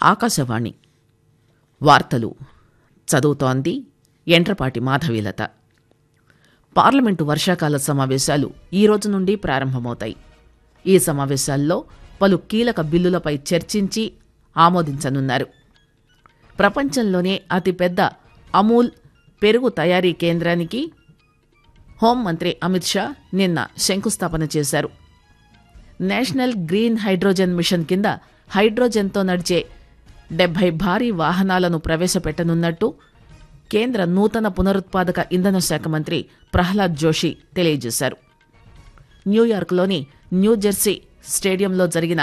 ఆకాశవాణి వార్తలు చదువుతోంది ఎంట్రపాటి మాధవీలత పార్లమెంటు వర్షాకాల సమావేశాలు ఈ రోజు నుండి ప్రారంభమవుతాయి ఈ సమావేశాల్లో పలు కీలక బిల్లులపై చర్చించి ఆమోదించనున్నారు ప్రపంచంలోనే అతిపెద్ద అమూల్ పెరుగు తయారీ కేంద్రానికి హోంమంత్రి అమిత్ షా నిన్న శంకుస్థాపన చేశారు నేషనల్ గ్రీన్ హైడ్రోజన్ మిషన్ కింద హైడ్రోజన్తో నడిచే డెబ్బై భారీ వాహనాలను ప్రవేశపెట్టనున్నట్టు కేంద్ర నూతన పునరుత్పాదక ఇంధన శాఖ మంత్రి ప్రహ్లాద్ జోషి తెలియజేశారు న్యూయార్క్లోని న్యూజెర్సీ స్టేడియంలో జరిగిన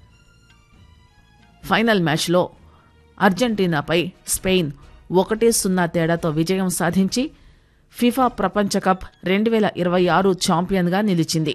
ఫైనల్ మ్యాచ్లో అర్జెంటీనాపై స్పెయిన్ ఒకటి సున్నా తేడాతో విజయం సాధించి ఫిఫా ప్రపంచ కప్ రెండు వేల ఇరవై ఆరు ఛాంపియన్గా నిలిచింది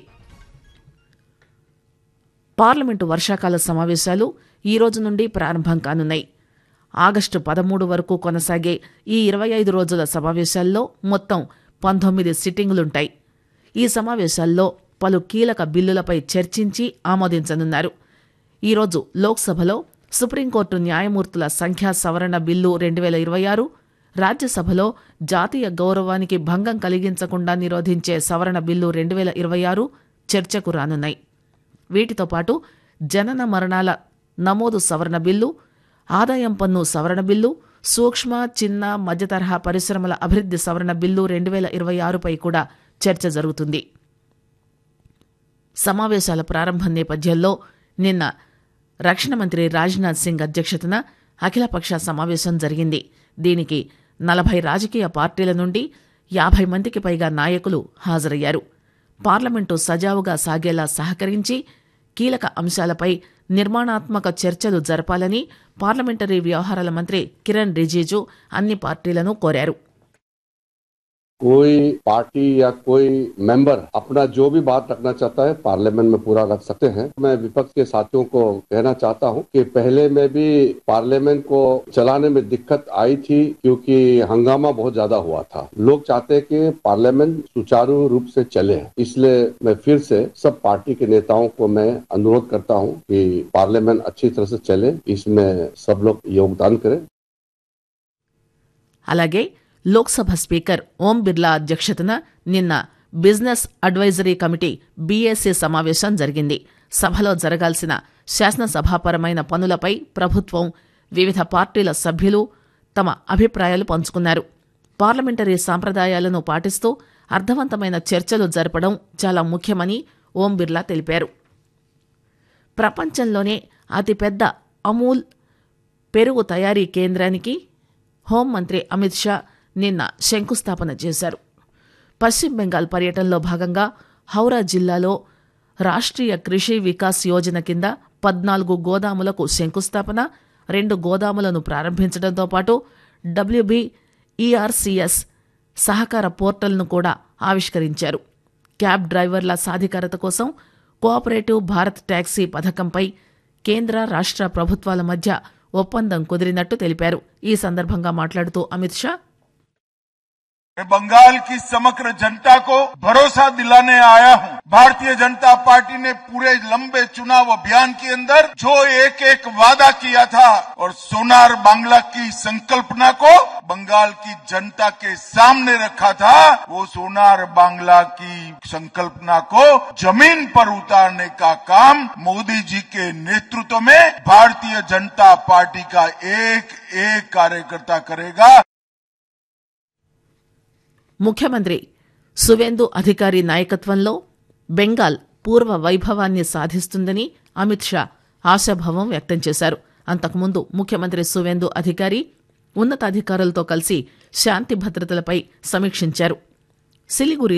పార్లమెంటు వర్షాకాల సమావేశాలు ఈ రోజు నుండి ప్రారంభం కానున్నాయి ఆగస్టు పదమూడు వరకు కొనసాగే ఈ ఇరవై ఐదు రోజుల సమావేశాల్లో మొత్తం పంతొమ్మిది సిట్టింగులుంటాయి ఈ సమావేశాల్లో పలు కీలక బిల్లులపై చర్చించి ఆమోదించనున్నారు ఈరోజు లోక్సభలో సుప్రీంకోర్టు న్యాయమూర్తుల సంఖ్యా సవరణ బిల్లు రెండు వేల ఇరవై ఆరు రాజ్యసభలో జాతీయ గౌరవానికి భంగం కలిగించకుండా నిరోధించే సవరణ బిల్లు రెండు వేల ఇరవై ఆరు చర్చకు రానున్నాయి వీటితో పాటు జనన మరణాల నమోదు సవరణ బిల్లు ఆదాయం పన్ను సవరణ బిల్లు సూక్ష్మ చిన్న మధ్యతరహా పరిశ్రమల అభివృద్ధి సవరణ బిల్లు రెండు వేల ఇరవై ఆరుపై కూడా చర్చ జరుగుతుంది సమావేశాల ప్రారంభం నేపథ్యంలో నిన్న రక్షణ మంత్రి రాజ్నాథ్ సింగ్ అధ్యక్షతన అఖిలపక్ష సమావేశం జరిగింది దీనికి నలభై రాజకీయ పార్టీల నుండి యాభై మందికి పైగా నాయకులు హాజరయ్యారు పార్లమెంటు సజావుగా సాగేలా సహకరించి కీలక అంశాలపై నిర్మాణాత్మక చర్చలు జరపాలని పార్లమెంటరీ వ్యవహారాల మంత్రి కిరణ్ రిజిజు అన్ని పార్టీలను కోరారు कोई पार्टी या कोई मेंबर अपना जो भी बात रखना चाहता है पार्लियामेंट में पूरा रख सकते हैं मैं विपक्ष के साथियों को कहना चाहता हूं कि पहले में भी पार्लियामेंट को चलाने में दिक्कत आई थी क्योंकि हंगामा बहुत ज्यादा हुआ था लोग चाहते हैं कि पार्लियामेंट सुचारू रूप से चले इसलिए मैं फिर से सब पार्टी के नेताओं को मैं अनुरोध करता हूं कि पार्लियामेंट अच्छी तरह से चले इसमें सब लोग योगदान करें అలాగే లోక్సభ స్పీకర్ ఓం బిర్లా అధ్యక్షతన నిన్న బిజినెస్ అడ్వైజరీ కమిటీ బీఏసీ సమావేశం జరిగింది సభలో జరగాల్సిన శాసనసభాపరమైన పనులపై ప్రభుత్వం వివిధ పార్టీల సభ్యులు తమ అభిప్రాయాలు పంచుకున్నారు పార్లమెంటరీ సాంప్రదాయాలను పాటిస్తూ అర్థవంతమైన చర్చలు జరపడం చాలా ముఖ్యమని ఓం బిర్లా తెలిపారు ప్రపంచంలోనే అతిపెద్ద అమూల్ పెరుగు తయారీ కేంద్రానికి హోంమంత్రి అమిత్ షా నిన్న శంకుస్థాపన చేశారు పశ్చిమ బెంగాల్ పర్యటనలో భాగంగా హౌరా జిల్లాలో రాష్ట్రీయ కృషి వికాస్ యోజన కింద పద్నాలుగు గోదాములకు శంకుస్థాపన రెండు గోదాములను ప్రారంభించడంతో పాటు డబ్ల్యూబీ ఈఆర్సీఎస్ సహకార పోర్టల్ను కూడా ఆవిష్కరించారు క్యాబ్ డ్రైవర్ల సాధికారత కోసం కోఆపరేటివ్ భారత్ ట్యాక్సీ పథకంపై కేంద్ర రాష్ట్ర ప్రభుత్వాల మధ్య ఒప్పందం కుదిరినట్టు తెలిపారు ఈ సందర్భంగా మాట్లాడుతూ అమిత్ షా मैं बंगाल की समग्र जनता को भरोसा दिलाने आया हूं भारतीय जनता पार्टी ने पूरे लंबे चुनाव अभियान के अंदर जो एक एक वादा किया था और सोनार बांग्ला की संकल्पना को बंगाल की जनता के सामने रखा था वो सोनार बांग्ला की संकल्पना को जमीन पर उतारने का काम मोदी जी के नेतृत्व में भारतीय जनता पार्टी का एक एक कार्यकर्ता करेगा ముఖ్యమంత్రి సువేందు అధికారి నాయకత్వంలో బెంగాల్ పూర్వ వైభవాన్ని సాధిస్తుందని అమిత్ షా ఆశాభావం వ్యక్తం చేశారు అంతకుముందు ముఖ్యమంత్రి సువేందు అధికారి ఉన్నతాధికారులతో కలిసి శాంతి భద్రతలపై సమీక్షించారు సిలిగురి